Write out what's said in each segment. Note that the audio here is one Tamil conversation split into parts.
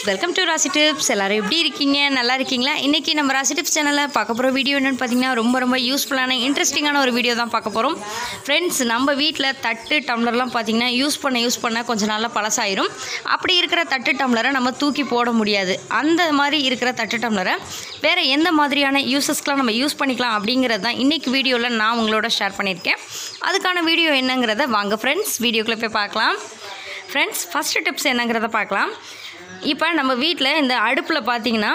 வெல்கம் டு ராசி டிப்ஸ் எல்லாரும் எப்படி இருக்கீங்க நல்லா இருக்கீங்களா இன்றைக்கி நம்ம ராசி டிப்ஸ் சேனலில் பார்க்க போகிற வீடியோ என்னென்னு பார்த்தீங்கன்னா ரொம்ப ரொம்ப யூஸ்ஃபுல்லான இன்ட்ரெஸ்டிங்கான ஒரு வீடியோ தான் பார்க்க போகிறோம் ஃப்ரெண்ட்ஸ் நம்ம வீட்டில் தட்டு டம்ளர்லாம் பார்த்தீங்கன்னா யூஸ் பண்ண யூஸ் பண்ண கொஞ்சம் நாளில் பழசாயிரும் அப்படி இருக்கிற தட்டு டம்ளரை நம்ம தூக்கி போட முடியாது அந்த மாதிரி இருக்கிற தட்டு டம்ளரை வேறு எந்த மாதிரியான யூசஸ்க்கெலாம் நம்ம யூஸ் பண்ணிக்கலாம் அப்படிங்கிறது தான் இன்றைக்கி வீடியோவில் நான் உங்களோட ஷேர் பண்ணியிருக்கேன் அதுக்கான வீடியோ என்னங்கிறத வாங்க ஃப்ரெண்ட்ஸ் வீடியோக்குள்ளே போய் பார்க்கலாம் ஃப்ரெண்ட்ஸ் ஃபஸ்ட்டு டிப்ஸ் என்னங்கிறத பார்க்கலாம் இப்போ நம்ம வீட்டில் இந்த அடுப்பில் பார்த்தீங்கன்னா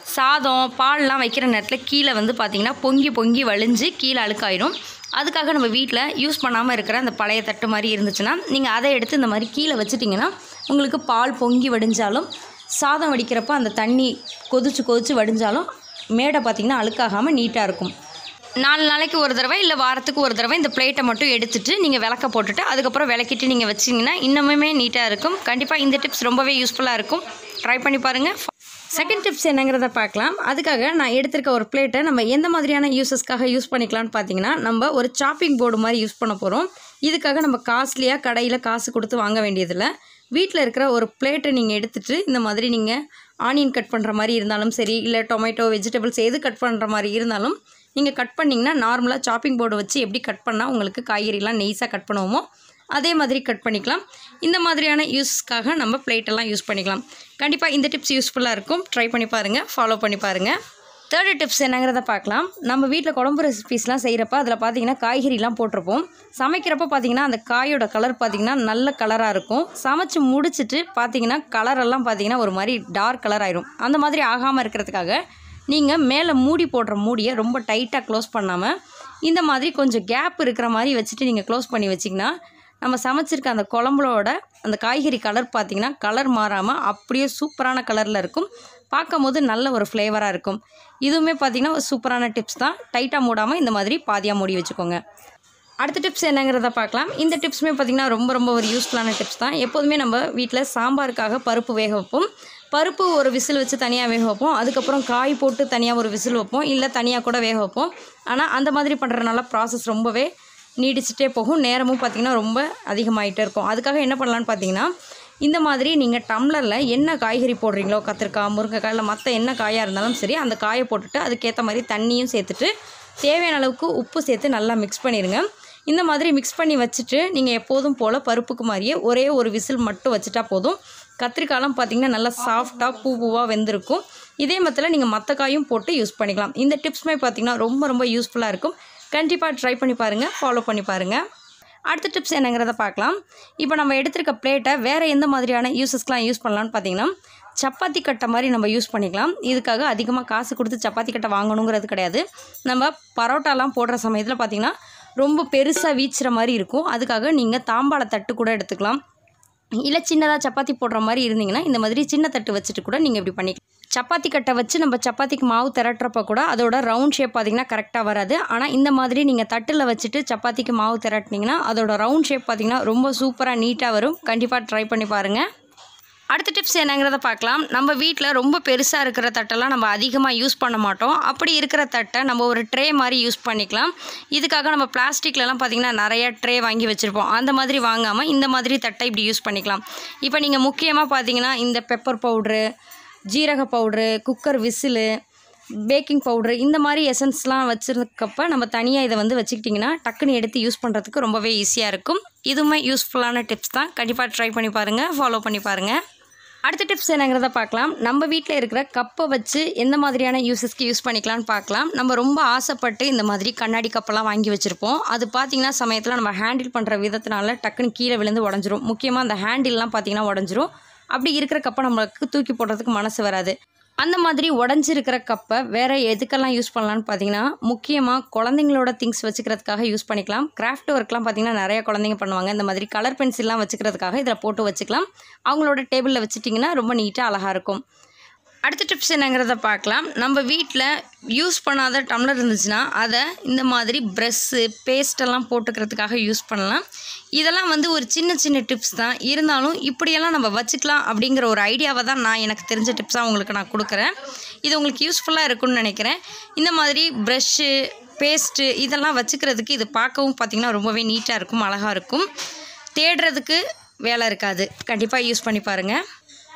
சாதம் பால்லாம் வைக்கிற நேரத்தில் கீழே வந்து பார்த்திங்கன்னா பொங்கி பொங்கி வழிஞ்சு கீழே அழுக்காயிரும் அதுக்காக நம்ம வீட்டில் யூஸ் பண்ணாமல் இருக்கிற அந்த பழைய தட்டு மாதிரி இருந்துச்சுன்னா நீங்கள் அதை எடுத்து இந்த மாதிரி கீழே வச்சிட்டிங்கன்னா உங்களுக்கு பால் பொங்கி வடிஞ்சாலும் சாதம் வடிக்கிறப்போ அந்த தண்ணி கொதிச்சு கொதிச்சு வடிஞ்சாலும் மேடை பார்த்திங்கன்னா அழுக்காகாமல் நீட்டாக இருக்கும் நாலு நாளைக்கு ஒரு தடவை இல்லை வாரத்துக்கு ஒரு தடவை இந்த பிளேட்டை மட்டும் எடுத்துட்டு நீங்கள் விளக்க போட்டுட்டு அதுக்கப்புறம் விளக்கிட்டு நீங்கள் வச்சிங்கன்னா இன்னமுமே நீட்டாக இருக்கும் கண்டிப்பாக இந்த டிப்ஸ் ரொம்பவே யூஸ்ஃபுல்லாக இருக்கும் ட்ரை பண்ணி பாருங்கள் செகண்ட் டிப்ஸ் என்னங்கிறத பார்க்கலாம் அதுக்காக நான் எடுத்திருக்க ஒரு பிளேட்டை நம்ம எந்த மாதிரியான யூசஸ்க்காக யூஸ் பண்ணிக்கலாம்னு பார்த்தீங்கன்னா நம்ம ஒரு சாப்பிங் போர்டு மாதிரி யூஸ் பண்ண போகிறோம் இதுக்காக நம்ம காஸ்ட்லியாக கடையில் காசு கொடுத்து வாங்க வேண்டியதில்லை வீட்டில் இருக்கிற ஒரு பிளேட்டை நீங்கள் எடுத்துகிட்டு இந்த மாதிரி நீங்கள் ஆனியன் கட் பண்ணுற மாதிரி இருந்தாலும் சரி இல்லை டொமேட்டோ வெஜிடபிள்ஸ் எது கட் பண்ணுற மாதிரி இருந்தாலும் நீங்கள் கட் பண்ணிங்கன்னா நார்மலாக சாப்பிங் போர்டு வச்சு எப்படி கட் பண்ணால் உங்களுக்கு காய்கறிலாம் நெய்ஸாக கட் பண்ணுவோமோ அதே மாதிரி கட் பண்ணிக்கலாம் இந்த மாதிரியான யூஸ்க்காக நம்ம பிளேட்டெல்லாம் யூஸ் பண்ணிக்கலாம் கண்டிப்பாக இந்த டிப்ஸ் யூஸ்ஃபுல்லாக இருக்கும் ட்ரை பண்ணி பாருங்கள் ஃபாலோ பண்ணி பாருங்கள் தேர்டு டிப்ஸ் என்னங்கிறத பார்க்கலாம் நம்ம வீட்டில் குழம்பு ரெசிபீஸ்லாம் செய்கிறப்ப அதில் பார்த்தீங்கன்னா காய்கறிலாம் போட்டிருப்போம் சமைக்கிறப்ப பார்த்தீங்கன்னா அந்த காயோட கலர் பார்த்தீங்கன்னா நல்ல கலராக இருக்கும் சமைச்சு முடிச்சுட்டு பார்த்தீங்கன்னா கலரெல்லாம் பார்த்தீங்கன்னா ஒரு மாதிரி டார்க் கலர் ஆயிரும் அந்த மாதிரி ஆகாமல் இருக்கிறதுக்காக நீங்கள் மேலே மூடி போடுற மூடியை ரொம்ப டைட்டாக க்ளோஸ் பண்ணாமல் இந்த மாதிரி கொஞ்சம் கேப் இருக்கிற மாதிரி வச்சுட்டு நீங்கள் க்ளோஸ் பண்ணி வச்சிங்கன்னா நம்ம சமைச்சிருக்க அந்த குழம்புலோட அந்த காய்கறி கலர் பார்த்திங்கன்னா கலர் மாறாமல் அப்படியே சூப்பரான கலரில் இருக்கும் பார்க்கும் போது நல்ல ஒரு ஃப்ளேவராக இருக்கும் இதுவுமே பார்த்திங்கன்னா ஒரு சூப்பரான டிப்ஸ் தான் டைட்டாக மூடாமல் இந்த மாதிரி பாதியாக மூடி வச்சுக்கோங்க அடுத்த டிப்ஸ் என்னங்கிறத பார்க்கலாம் இந்த டிப்ஸுமே பார்த்திங்கன்னா ரொம்ப ரொம்ப ஒரு யூஸ்ஃபுல்லான டிப்ஸ் தான் எப்போதுமே நம்ம வீட்டில் சாம்பாருக்காக பருப்பு வேக வைப்போம் பருப்பு ஒரு விசில் வச்சு தனியாக வேக வைப்போம் அதுக்கப்புறம் காய் போட்டு தனியாக ஒரு விசில் வைப்போம் இல்லை தனியாக கூட வேக வைப்போம் ஆனால் அந்த மாதிரி பண்ணுறதுனால ப்ராசஸ் ரொம்பவே நீடிச்சிட்டே போகும் நேரமும் பார்த்திங்கன்னா ரொம்ப அதிகமாகிட்டே இருக்கும் அதுக்காக என்ன பண்ணலான்னு பார்த்தீங்கன்னா இந்த மாதிரி நீங்கள் டம்ளரில் என்ன காய்கறி போடுறீங்களோ கத்திரிக்காய் முருங்கைக்காய் இல்லை மற்ற என்ன காயாக இருந்தாலும் சரி அந்த காயை போட்டுட்டு அதுக்கேற்ற மாதிரி தண்ணியும் சேர்த்துட்டு தேவையான அளவுக்கு உப்பு சேர்த்து நல்லா மிக்ஸ் பண்ணிடுங்க இந்த மாதிரி மிக்ஸ் பண்ணி வச்சுட்டு நீங்கள் எப்போதும் போல் பருப்புக்கு மாதிரியே ஒரே ஒரு விசில் மட்டும் வச்சுட்டா போதும் கத்திரிக்காயெலாம் பார்த்திங்கன்னா நல்லா சாஃப்டாக பூ பூவாக வெந்திருக்கும் இதே மத்தில் நீங்கள் மற்ற காயும் போட்டு யூஸ் பண்ணிக்கலாம் இந்த டிப்ஸுமே பார்த்திங்கன்னா ரொம்ப ரொம்ப யூஸ்ஃபுல்லாக இருக்கும் கண்டிப்பாக ட்ரை பண்ணி பாருங்கள் ஃபாலோ பண்ணி பாருங்கள் அடுத்த டிப்ஸ் என்னங்கிறத பார்க்கலாம் இப்போ நம்ம எடுத்திருக்க பிளேட்டை வேறு எந்த மாதிரியான யூசஸ்க்கெலாம் யூஸ் பண்ணலான்னு பார்த்தீங்கன்னா சப்பாத்தி கட்டை மாதிரி நம்ம யூஸ் பண்ணிக்கலாம் இதுக்காக அதிகமாக காசு கொடுத்து சப்பாத்தி கட்டை வாங்கணுங்கிறது கிடையாது நம்ம பரோட்டாலாம் போடுற சமயத்தில் பார்த்திங்கன்னா ரொம்ப பெருசாக வீச்சுற மாதிரி இருக்கும் அதுக்காக நீங்கள் தாம்பாள தட்டு கூட எடுத்துக்கலாம் இல்லை சின்னதாக சப்பாத்தி போடுற மாதிரி இருந்தீங்கன்னா இந்த மாதிரி சின்ன தட்டு வச்சுட்டு கூட நீங்கள் இப்படி பண்ணிக்கலாம் சப்பாத்தி கட்டை வச்சு நம்ம சப்பாத்திக்கு மாவு திரட்டுறப்ப கூட அதோட ரவுண்ட் ஷேப் பார்த்திங்கன்னா கரெக்டாக வராது ஆனால் இந்த மாதிரி நீங்கள் தட்டில் வச்சுட்டு சப்பாத்திக்கு மாவு திரட்டினீங்கன்னா அதோட ரவுண்ட் ஷேப் பார்த்திங்கன்னா ரொம்ப சூப்பராக நீட்டாக வரும் கண்டிப்பாக ட்ரை பண்ணி பாருங்கள் அடுத்த டிப்ஸ் என்னங்கிறத பார்க்கலாம் நம்ம வீட்டில் ரொம்ப பெருசாக இருக்கிற தட்டெல்லாம் நம்ம அதிகமாக யூஸ் பண்ண மாட்டோம் அப்படி இருக்கிற தட்டை நம்ம ஒரு ட்ரே மாதிரி யூஸ் பண்ணிக்கலாம் இதுக்காக நம்ம பிளாஸ்டிக்லலாம் பார்த்திங்கன்னா நிறைய ட்ரே வாங்கி வச்சுருப்போம் அந்த மாதிரி வாங்காமல் இந்த மாதிரி தட்டை இப்படி யூஸ் பண்ணிக்கலாம் இப்போ நீங்கள் முக்கியமாக பார்த்தீங்கன்னா இந்த பெப்பர் பவுட்ரு ஜீரக powder cooker whistle baking powder இந்த மாதிரி எசன்ஸ்லாம் வச்சுருக்கப்ப நம்ம தனியாக இதை வந்து வச்சுக்கிட்டிங்கன்னா டக்குன்னு எடுத்து யூஸ் பண்ணுறதுக்கு ரொம்பவே ஈஸியாக இருக்கும் இதுவுமே யூஸ்ஃபுல்லான டிப்ஸ் தான் கண்டிப்பாக ட்ரை பண்ணி பாருங்கள் ஃபாலோ பண்ணி பாருங்கள் அடுத்த டிப்ஸ் என்னங்கிறத பார்க்கலாம் நம்ம வீட்டில் இருக்கிற கப்பை வச்சு எந்த மாதிரியான யூசஸ்க்கு யூஸ் பண்ணிக்கலாம்னு பார்க்கலாம் நம்ம ரொம்ப ஆசைப்பட்டு இந்த மாதிரி கண்ணாடி கப்பெல்லாம் வாங்கி வச்சுருப்போம் அது பார்த்திங்கன்னா சமயத்தில் நம்ம ஹேண்டில் பண்ணுற விதத்தினால டக்குன்னு கீழே விழுந்து உடஞ்சிரும் முக்கியமாக அந்த ஹேண்டில்லாம் பார்த்திங்கன்னா உடஞ்சிரும் அப்படி இருக்கிற கப்பை நம்மளுக்கு தூக்கி போடுறதுக்கு மனசு வராது அந்த மாதிரி உடஞ்சிருக்கிற கப்பை வேறு எதுக்கெல்லாம் யூஸ் பண்ணலான்னு பார்த்தீங்கன்னா முக்கியமாக குழந்தைங்களோட திங்ஸ் வச்சுக்கிறதுக்காக யூஸ் பண்ணிக்கலாம் கிராஃப்ட் ஒர்க்லாம் பார்த்தீங்கன்னா நிறைய குழந்தைங்க பண்ணுவாங்க இந்த மாதிரி கலர் பென்சில்லாம் வச்சுக்கிறதுக்காக இதில் போட்டு வச்சுக்கலாம் அவங்களோட டேபிளில் வச்சுட்டிங்கன்னா ரொம்ப நீட்டாக அழகாக இருக்கும் அடுத்த டிப்ஸ் என்னங்கிறத பார்க்கலாம் நம்ம வீட்டில் யூஸ் பண்ணாத டம்ளர் இருந்துச்சுன்னா அதை இந்த மாதிரி ப்ரெஷ்ஷு பேஸ்டெல்லாம் போட்டுக்கிறதுக்காக யூஸ் பண்ணலாம் இதெல்லாம் வந்து ஒரு சின்ன சின்ன டிப்ஸ் தான் இருந்தாலும் இப்படியெல்லாம் நம்ம வச்சுக்கலாம் அப்படிங்கிற ஒரு ஐடியாவை தான் நான் எனக்கு தெரிஞ்ச டிப்ஸாக உங்களுக்கு நான் கொடுக்குறேன் இது உங்களுக்கு யூஸ்ஃபுல்லாக இருக்கும்னு நினைக்கிறேன் இந்த மாதிரி ப்ரெஷ்ஷு பேஸ்ட்டு இதெல்லாம் வச்சுக்கிறதுக்கு இது பார்க்கவும் பார்த்திங்கன்னா ரொம்பவே நீட்டாக இருக்கும் அழகாக இருக்கும் தேடுறதுக்கு வேலை இருக்காது கண்டிப்பாக யூஸ் பண்ணி பாருங்கள்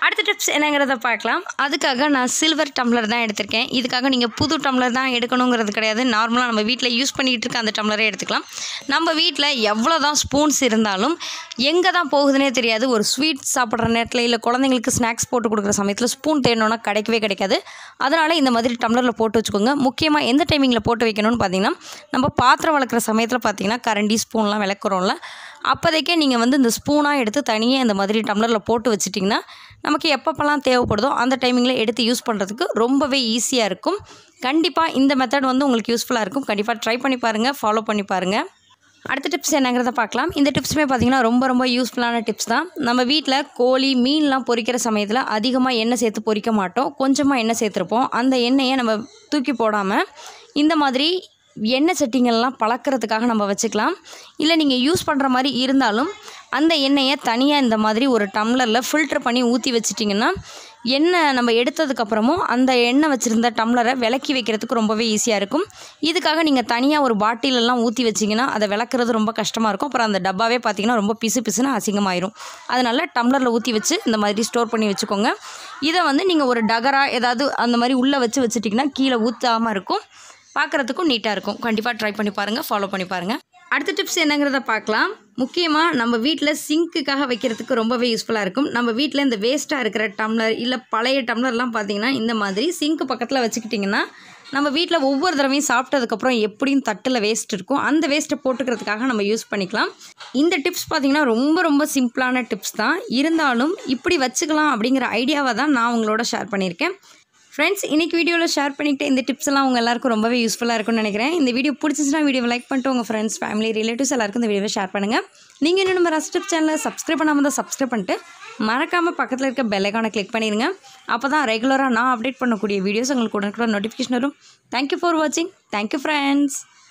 அடுத்த டிப்ஸ் என்னங்கிறத பார்க்கலாம் அதுக்காக நான் சில்வர் டம்ளர் தான் எடுத்திருக்கேன் இதுக்காக நீங்கள் புது டம்ளர் தான் எடுக்கணுங்கிறது கிடையாது நார்மலாக நம்ம வீட்டில் யூஸ் பண்ணிகிட்டு இருக்க அந்த டம்ளரே எடுத்துக்கலாம் நம்ம வீட்டில் எவ்வளோ தான் ஸ்பூன்ஸ் இருந்தாலும் எங்கே தான் போகுதுன்னே தெரியாது ஒரு ஸ்வீட் சாப்பிட்ற நேரத்தில் இல்லை குழந்தைங்களுக்கு ஸ்நாக்ஸ் போட்டு கொடுக்குற சமயத்தில் ஸ்பூன் தேடணுன்னா கிடைக்கவே கிடைக்காது அதனால் இந்த மாதிரி டம்ளரில் போட்டு வச்சுக்கோங்க முக்கியமாக எந்த டைமிங்கில் போட்டு வைக்கணும்னு பார்த்தீங்கன்னா நம்ம பாத்திரம் வளர்க்குற சமயத்தில் பார்த்தீங்கன்னா கரண்டி ஸ்பூன்லாம் விளக்குறோம்ல அப்போதைக்கே நீங்கள் வந்து இந்த ஸ்பூனாக எடுத்து தனியாக இந்த மாதிரி டம்ளரில் போட்டு வச்சிட்டிங்கன்னா நமக்கு எப்பப்பெல்லாம் தேவைப்படுதோ அந்த டைமிங்கில் எடுத்து யூஸ் பண்ணுறதுக்கு ரொம்பவே ஈஸியாக இருக்கும் கண்டிப்பாக இந்த மெத்தட் வந்து உங்களுக்கு யூஸ்ஃபுல்லாக இருக்கும் கண்டிப்பாக ட்ரை பண்ணி பாருங்கள் ஃபாலோ பண்ணி பாருங்கள் அடுத்த டிப்ஸ் என்னங்கிறத பார்க்கலாம் இந்த டிப்ஸுமே பார்த்திங்கன்னா ரொம்ப ரொம்ப யூஸ்ஃபுல்லான டிப்ஸ் தான் நம்ம வீட்டில் கோழி மீன்லாம் பொரிக்கிற சமயத்தில் அதிகமாக எண்ணெய் சேர்த்து பொரிக்க மாட்டோம் கொஞ்சமாக எண்ணெய் சேர்த்துருப்போம் அந்த எண்ணெயை நம்ம தூக்கி போடாமல் இந்த மாதிரி எண்ணெய் சட்டிங்கள்லாம் பழக்கிறதுக்காக நம்ம வச்சுக்கலாம் இல்லை நீங்கள் யூஸ் பண்ணுற மாதிரி இருந்தாலும் அந்த எண்ணெயை தனியாக இந்த மாதிரி ஒரு டம்ளரில் ஃபில்டர் பண்ணி ஊற்றி வச்சிட்டிங்கன்னா எண்ணெய் நம்ம எடுத்ததுக்கப்புறமும் அந்த எண்ணெய் வச்சுருந்த டம்ளரை விளக்கி வைக்கிறதுக்கு ரொம்பவே ஈஸியாக இருக்கும் இதுக்காக நீங்கள் தனியாக ஒரு பாட்டிலெல்லாம் ஊற்றி வச்சிங்கன்னா அதை விளக்குறது ரொம்ப கஷ்டமாக இருக்கும் அப்புறம் அந்த டப்பாவே பார்த்தீங்கன்னா ரொம்ப பிசு பிசுன்னு அசிங்கமாயிரும் அதனால் டம்ளரில் ஊற்றி வச்சு இந்த மாதிரி ஸ்டோர் பண்ணி வச்சுக்கோங்க இதை வந்து நீங்கள் ஒரு டகரா ஏதாவது அந்த மாதிரி உள்ளே வச்சு வச்சுட்டிங்கன்னா கீழே ஊற்றாமல் இருக்கும் பார்க்குறதுக்கும் நீட்டாக இருக்கும் கண்டிப்பாக ட்ரை பண்ணி பாருங்கள் ஃபாலோ பண்ணி பாருங்கள் அடுத்த டிப்ஸ் என்னங்கிறத பார்க்கலாம் முக்கியமாக நம்ம வீட்டில் சிங்க்குக்காக வைக்கிறதுக்கு ரொம்பவே யூஸ்ஃபுல்லாக இருக்கும் நம்ம வீட்டில் இந்த வேஸ்ட்டாக இருக்கிற டம்ளர் இல்லை பழைய டம்ளர்லாம் பார்த்தீங்கன்னா இந்த மாதிரி சிங்க் பக்கத்தில் வச்சுக்கிட்டிங்கன்னா நம்ம வீட்டில் ஒவ்வொரு தடவையும் சாப்பிட்டதுக்கப்புறம் எப்படியும் தட்டில் வேஸ்ட் இருக்கும் அந்த வேஸ்ட்டை போட்டுக்கிறதுக்காக நம்ம யூஸ் பண்ணிக்கலாம் இந்த டிப்ஸ் பார்த்திங்கன்னா ரொம்ப ரொம்ப சிம்பிளான டிப்ஸ் தான் இருந்தாலும் இப்படி வச்சுக்கலாம் அப்படிங்கிற ஐடியாவை தான் நான் உங்களோட ஷேர் பண்ணியிருக்கேன் ஃப்ரெண்ட்ஸ் இன்றைக்கி வீடியோவில் ஷேர் பண்ணிக்கிட்டு இந்த டிப்ஸ் எல்லாம் உங்கள் எல்லாருக்கும் ரொம்பவே யூஸ்ஃபுல்லாக இருக்கும்னு நினைக்கிறேன் இந்த வீடியோ பிடிச்சிச்சுன்னா வீடியோ லைக் பண்ணிட்டு உங்கள் ஃப்ரெண்ட்ஸ் ஃபேமிலி ரிலேட்டிவ்ஸ் எல்லாருக்கும் இந்த வீடியோவை ஷேர் பண்ணுங்கள் நீங்கள் இன்னும் நம்ம ரஸ் டிப் சேனலை சப்ஸ்கிரைப் பண்ணாமல் தான் சப்ஸ்கிரைப் பண்ணிட்டு மறக்காமல் பக்கத்தில் இருக்க பெல் ஐக்கானை கிளிக் பண்ணிடுங்க அப்போ தான் ரெகுலராக நான் அப்டேட் பண்ணக்கூடிய வீடியோஸ் உங்களுக்கு உடனுக்குடன் நோட்டிஃபிகேஷன் வரும் தேங்க்யூ ஃபார் வாட்சிங் தேங்க்யூ ஃப்ரெண்ட்ஸ்